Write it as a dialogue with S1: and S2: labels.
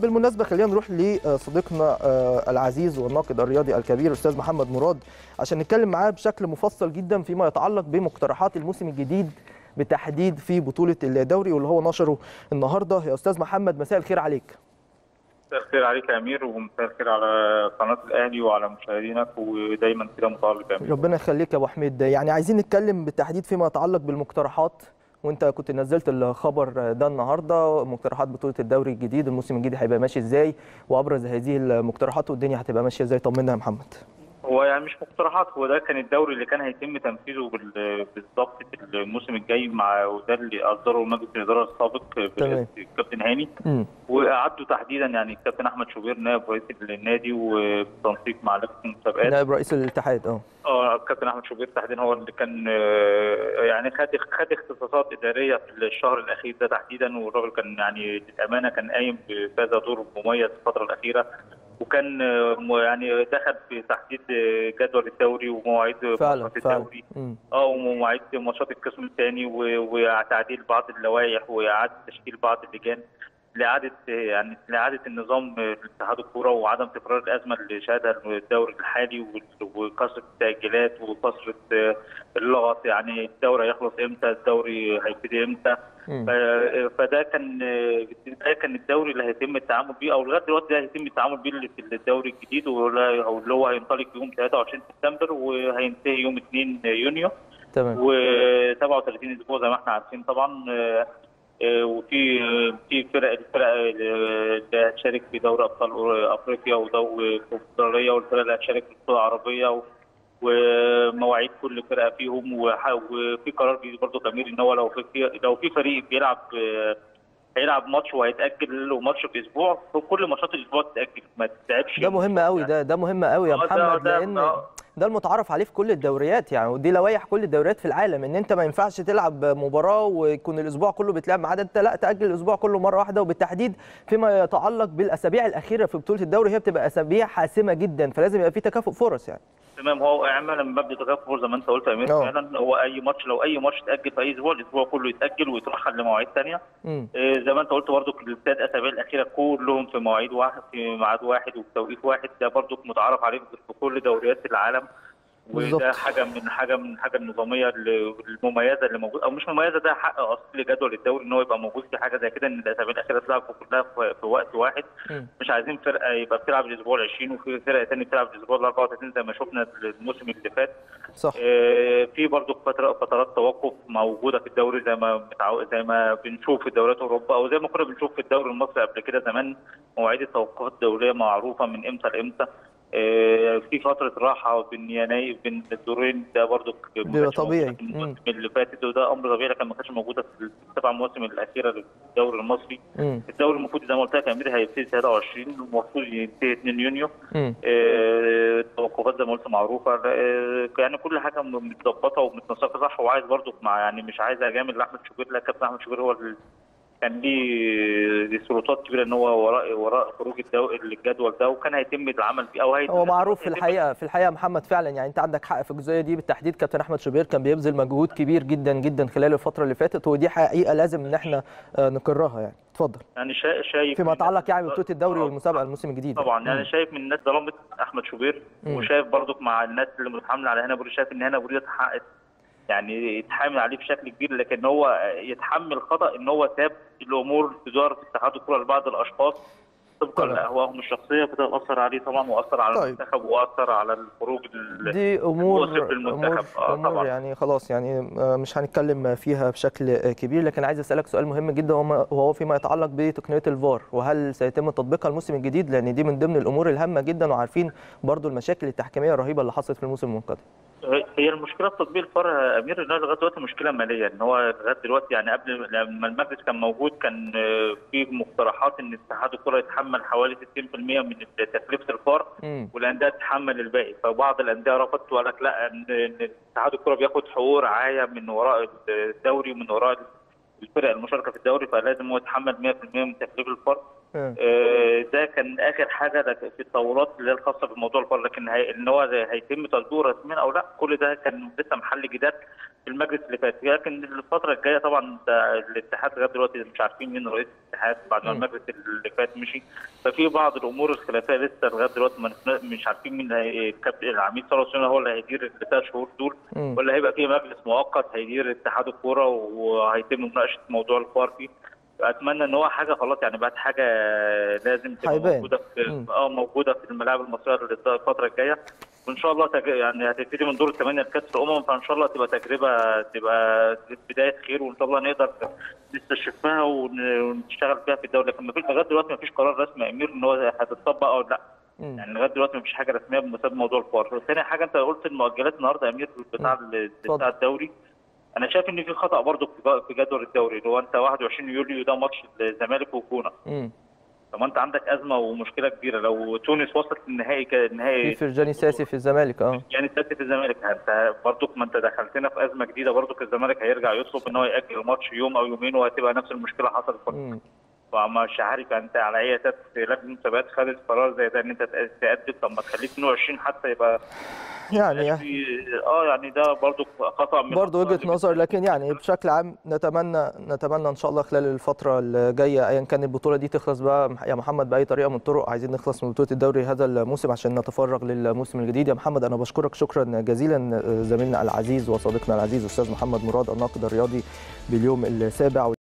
S1: بالمناسبه خلينا نروح لصديقنا آه، العزيز والناقد الرياضي الكبير استاذ محمد مراد عشان نتكلم معاه بشكل مفصل جدا فيما يتعلق بمقترحات الموسم الجديد بالتحديد في بطوله الدوري واللي هو نشره النهارده يا استاذ محمد مساء الخير عليك
S2: مساء الخير عليك يا امير ومساء الخير على قناه الاهلي وعلى مشاهدينك ودايما كده متالق يا امير
S1: ربنا يخليك يا ابو حميد يعني عايزين نتكلم بالتحديد فيما يتعلق بالمقترحات وانت كنت نزلت الخبر ده النهارده مقترحات بطوله الدوري الجديد الموسم الجديد هيبقى ماشي ازاي وابرز هذه المقترحات والدنيا هتبقى ماشيه ازاي طمنا يا محمد
S2: هو يعني مش مقترحات هو ده كان الدوري اللي كان هيتم تنفيذه بال- بالظبط في الموسم الجاي مع وده اللي اصدره مجلس الاداره السابق
S1: تمام.
S2: برئاسه الكابتن هاني
S1: امم
S2: وقعدوا تحديدا يعني الكابتن احمد شوبير نائب رئيس النادي وبتنسيق مع لجنه المسابقات
S1: نائب رئيس الاتحاد اه
S2: اه الكابتن احمد شوبير تحديدا هو اللي كان آه، يعني خد خد اختصاصات اداريه في الشهر الاخير ده تحديدا والراجل كان يعني للامانه كان قايم بكذا دور مميز في الفتره الاخيره وكان آه، م- يعني دخل في تحديد آه، جدول الدوري ومواعيد
S1: فعلا
S2: ماتشات
S1: فعلا
S2: الدوري
S1: مم.
S2: اه ومواعيد ماتشات القسم الثاني وتعديل بعض اللوائح واعاده تشكيل بعض اللجان لاعاده يعني لاعاده النظام لاتحاد الكوره وعدم تكرار الازمه اللي شهدها الدوري الحالي وال- وكثره التاجيلات وكثره آه، اللغط يعني الدوري هيخلص امتى الدوري هيبتدي امتى
S1: مم.
S2: ف- فده كان ده كان الدوري اللي هيتم التعامل بيه او لغايه دلوقتي ده هيتم التعامل بيه اللي في الدوري الجديد ولا- أو اللي هو هينطلق يوم 23 سبتمبر وهينتهي يوم 2 يونيو
S1: تمام
S2: و37 اسبوع زي ما احنا عارفين طبعا آه، آه، وفي في فرق الفرق اللي هتشارك في دوري ابطال افريقيا ودوري الكونفدراليه والفرق اللي هتشارك في البطوله العربيه و- ومواعيد كل فرقه فيهم وح- وفي قرار جديد برضه كامير ان هو لو في لو في فريق بيلعب آه، هيلعب ماتش وهيتاجل له ماتش في اسبوع فكل ماتشات الاسبوع تتاجل ما تتعبش
S1: ده مهم قوي ده ده مهم قوي يا
S2: آه، ده-
S1: محمد
S2: ده-
S1: لان
S2: آه.
S1: ده المتعارف عليه في كل الدوريات يعني ودي لوائح كل الدوريات في العالم ان انت ما ينفعش تلعب مباراه ويكون الاسبوع كله بيتلعب ما عدا انت لا تاجل الاسبوع كله مره واحده وبالتحديد فيما يتعلق بالاسابيع الاخيره في بطوله الدوري هي بتبقى اسابيع حاسمه جدا فلازم يبقى في تكافؤ فرص يعني
S2: تمام هو اعمالا من مبدا تكافؤ زي ما انت قلت يا امير
S1: آه.
S2: فعلا هو اي ماتش لو اي ماتش اتاجل في اي اسبوع الاسبوع كله يتاجل ويترحل لمواعيد ثانيه
S1: امم
S2: زي ما انت قلت برضو الثلاث اسابيع الاخيره كلهم في مواعيد واحد في ميعاد واحد وبتوقيت واحد ده برضو متعارف عليه في كل دوريات العالم وده
S1: بالظبط.
S2: حاجه من حاجه من حاجه النظاميه اللي- المميزه اللي موجوده او مش مميزه ده حق اصلي لجدول الدوري ان هو يبقى موجود في حاجه زي كده ان الاسابيع الاخيره تلعب كلها في في وقت واحد
S1: مم.
S2: مش عايزين فرقه يبقى بتلعب الاسبوع ال 20 وفي فرقه ثانيه بتلعب الاسبوع ال 34 زي ما شفنا الموسم اللي فات
S1: صح
S2: آه، في برضو فترات فترات توقف موجوده في الدوري زي ما متعو... زي ما بنشوف في دوريات اوروبا او زي ما كنا بنشوف في الدوري المصري قبل كده زمان مواعيد التوقفات الدوليه معروفه من امتى لامتى آه، في فتره راحه بين يناير بين الدورين ده برضو ك- ما
S1: بيبقى
S2: كانش موجود
S1: طبيعي.
S2: في الموسم اللي فاتت وده امر طبيعي لكن ما كانش موجوده في السبع مواسم الاخيره للدوري المصري
S1: امم
S2: الدوري المفروض زي ما قلت لك يا امير هيبتدي 23 المفروض ينتهي 2 يونيو
S1: امم
S2: آه، التوقفات زي ما قلت معروفه آه، يعني كل حاجه متظبطه ومتنسقه صح وعايز برضو مع يعني مش عايز اجامل احمد شوبير لا كابتن احمد شوبير هو اللي كان ليه ليه سلطات كبيره ان هو وراء وراء خروج الدو... الجدول ده وكان هيتم العمل فيه او هيتم
S1: هو معروف في
S2: هيتم-
S1: الحقيقه في الحقيقه محمد فعلا يعني انت عندك حق في الجزئيه دي بالتحديد كابتن احمد شوبير كان بيبذل مجهود كبير جدا جدا خلال الفتره اللي فاتت ودي حقيقه لازم ان احنا آه، نقرها يعني اتفضل
S2: يعني شا... شايف
S1: فيما
S2: من-
S1: يتعلق يعني ببطوله الدوري
S2: آه،
S1: والمسابقه الموسم الجديد
S2: طبعا يعني
S1: مم.
S2: شايف من الناس ظلمت احمد شوبير
S1: مم.
S2: وشايف برضك مع الناس اللي متحامله على هنا بوري شايف ان هنا بوري يتحقق يعني يتحامل عليه بشكل كبير لكن هو يتحمل خطا ان هو ساب الامور تدار في اتحاد الكره لبعض الاشخاص طبقا
S1: طبعا.
S2: لاهوائهم الشخصيه فده اثر عليه طبعا واثر على
S1: طيب.
S2: المنتخب واثر على الخروج ال-
S1: دي امور
S2: وصف المنتخب.
S1: امور,
S2: آه،
S1: أمور
S2: طبعا.
S1: يعني خلاص يعني آه، مش هنتكلم فيها بشكل آه، كبير لكن عايز اسالك سؤال مهم جدا وما- وهو فيما يتعلق بتقنيه الفار وهل سيتم تطبيقها الموسم الجديد لان دي من ضمن الامور الهامه جدا وعارفين برضو المشاكل التحكيميه الرهيبه اللي حصلت في الموسم المنقضي
S2: هي المشكله في تطبيق الفار يا امير انها لغايه دلوقتي مشكله ماليه ان هو لغايه دلوقتي يعني قبل لما المجلس كان موجود كان آه، في مقترحات ان اتحاد الكره يتحمل حوالي 60% من تكلفه الفار
S1: امم
S2: والانديه تتحمل الباقي فبعض الانديه رفضت وقال لك لا ان إن اتحاد الكره بياخد حقوق رعايه من وراء الدوري ومن وراء الفرق المشاركه في الدوري فلازم هو يتحمل 100% من تكلفه الفار آه، ده كان اخر حاجه ده في التطورات اللي هي الخاصه بموضوع الفار لكن هي ان هو هيتم تصديره رسميا او لا كل ده كان لسه محل جدال في المجلس اللي فات لكن الفتره الجايه طبعا ده الاتحاد لغايه دلوقتي مش عارفين مين رئيس الاتحاد بعد ما
S1: مم.
S2: المجلس اللي فات مشي ففي بعض الامور الخلافيه لسه لغايه دلوقتي ما نف- مش عارفين مين هي- الكابتن العميد صالح سنة هو اللي هيدير الثلاث شهور دول
S1: مم.
S2: ولا هيبقى في مجلس مؤقت هيدير اتحاد الكوره وهيتم مناقشه موضوع الفار فيه اتمنى ان هو حاجه خلاص يعني بقت حاجه لازم تبقى
S1: هيبان.
S2: موجوده في
S1: مم.
S2: اه موجوده في الملاعب المصريه الفتره الجايه وان شاء الله تج... يعني هتبتدي من دور الثمانيه لكاس الامم فان شاء الله تبقى تجربه تبقى بدايه خير وان شاء الله نقدر نستشفها ون- ونشتغل فيها في الدوري لكن ما فيش لغايه دلوقتي ما فيش قرار رسمي يا امير ان هو هتطبق او لا
S1: مم.
S2: يعني لغايه دلوقتي ما فيش حاجه رسميه بمسبب موضوع الفار ثاني حاجه انت قلت المؤجلات النهارده يا امير بتاع ال-
S1: اتفضل.
S2: بتاع الدوري انا شايف ان في خطا برضه في في جدول الدوري اللي هو انت 21 يوليو ده ماتش الزمالك والجونه
S1: مم.
S2: طب ما انت عندك ازمه ومشكله كبيره لو تونس وصلت للنهائي
S1: في
S2: كنهائي
S1: فرجاني ساسي في الزمالك اه
S2: يعني سته الزمالك انت برضك ما انت دخلتنا في ازمه جديده برضك الزمالك هيرجع يطلب ان هو ياجل الماتش يوم او يومين وهتبقى نفس المشكله حصلت برضه.
S1: مم.
S2: فمش عارف يعني انت على اي اساس لجنه المسابقات خدت قرار زي ده ان انت تقدم طب ما تخليه 22 حتى يبقى
S1: يعني
S2: في- اه يعني ده برضو خطا من
S1: برضه
S2: الأخطاء
S1: وجهه
S2: اللي
S1: نظر لكن يعني بشكل عام نتمنى نتمنى ان شاء الله خلال الفتره الجايه ايا كان البطوله دي تخلص بقى يا محمد باي طريقه من الطرق عايزين نخلص من بطوله الدوري هذا الموسم عشان نتفرغ للموسم الجديد يا محمد انا بشكرك شكرا جزيلا زميلنا العزيز وصديقنا العزيز استاذ محمد مراد الناقد الرياضي باليوم السابع